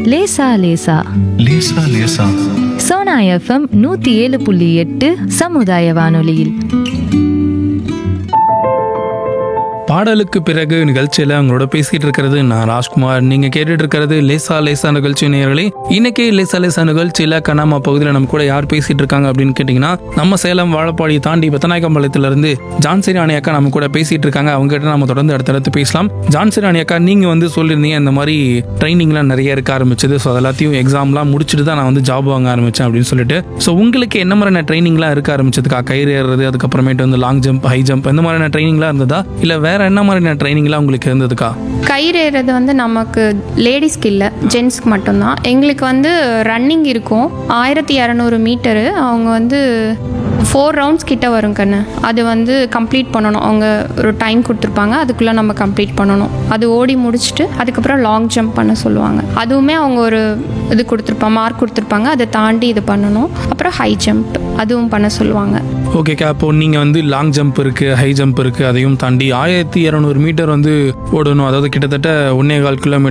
லேசா லேசா லேசா லேசா சோனா எஃப்எம் நூத்தி ஏழு புள்ளி எட்டு சமுதாய வானொலியில் பாடலுக்கு பிறகு நிகழ்ச்சியில் அவங்களோட பேசிட்டு இருக்கிறது நான் ராஜ்குமார் நீங்க கேட்டுட்டு இருக்கிறது லேசா லேசா நிகழ்ச்சி நேயர்களே இன்னைக்கு லேசா லேசா நிகழ்ச்சியில கனாமா பகுதியில் நம்ம கூட யார் பேசிட்டு இருக்காங்க அப்படின்னு கேட்டிங்கன்னா நம்ம சேலம் வாழப்பாடியை தாண்டி பெத்தநாயக்கம்பாளையத்துல இருந்து ஜான்சி ராணி அக்கா நம்ம கூட பேசிட்டு இருக்காங்க அவங்க கிட்ட நம்ம தொடர்ந்து அடுத்தடுத்து பேசலாம் ஜான்சி ராணி அக்கா நீங்க வந்து சொல்லியிருந்தீங்க இந்த மாதிரி ட்ரைனிங்லாம் நிறைய இருக்க ஆரம்பிச்சது ஸோ எல்லாத்தையும் எக்ஸாம்லாம் முடிச்சுட்டு தான் நான் வந்து ஜாப் வாங்க ஆரம்பிச்சேன் அப்படின்னு சொல்லிட்டு ஸோ உங்களுக்கு என்ன மாதிரியான ட்ரைனிங்லாம் இருக்க ஆரம்பிச்சதுக்கா கயிறு ஏறுறது அதுக்கப்புறமேட்டு வந்து லாங் ஜம்ப் ஹை ஜம்ப் இந்த மாதிரியான ட்ரைனிங்லாம் இருந்ததா இல்லை வேற என்ன மாதிரியான ட்ரைனிங்லாம் உங்களுக்கு இருந்ததுக்கா கயிறு ஏறுறது வந்து நமக்கு லேடிஸ்க்கு இல்லை ஜென்ஸ்க்கு மட்டும்தான் எங்களுக்கு வந்து ரன்னிங் இருக்கும் ஆயிரத்தி இரநூறு மீட்டரு அவங்க வந்து ஃபோர் ரவுண்ட்ஸ் கிட்ட வரும் கண்ணு அது வந்து கம்ப்ளீட் பண்ணணும் அவங்க ஒரு டைம் கொடுத்துருப்பாங்க அதுக்குள்ளே நம்ம கம்ப்ளீட் பண்ணணும் அது ஓடி முடிச்சுட்டு அதுக்கப்புறம் லாங் ஜம்ப் பண்ண சொல்லுவாங்க அதுவுமே அவங்க ஒரு இது கொடுத்துருப்பாங்க மார்க் கொடுத்துருப்பாங்க அதை தாண்டி இது பண்ணணும் அப்புறம் ஹை ஜம்ப் அதுவும் பண்ண சொல்லுவாங்க ஓகேக்கா இப்போ நீங்கள் வந்து லாங் ஜம்ப் இருக்குது ஹை ஜம்ப் இருக்குது அதையும் தாண்டி ஆயிரத்தி இரநூறு மீட்டர் வந்து ஓடணும் அதாவது கிட்டத்தட்ட ஒன்னே கால் கிலோமீட்டர்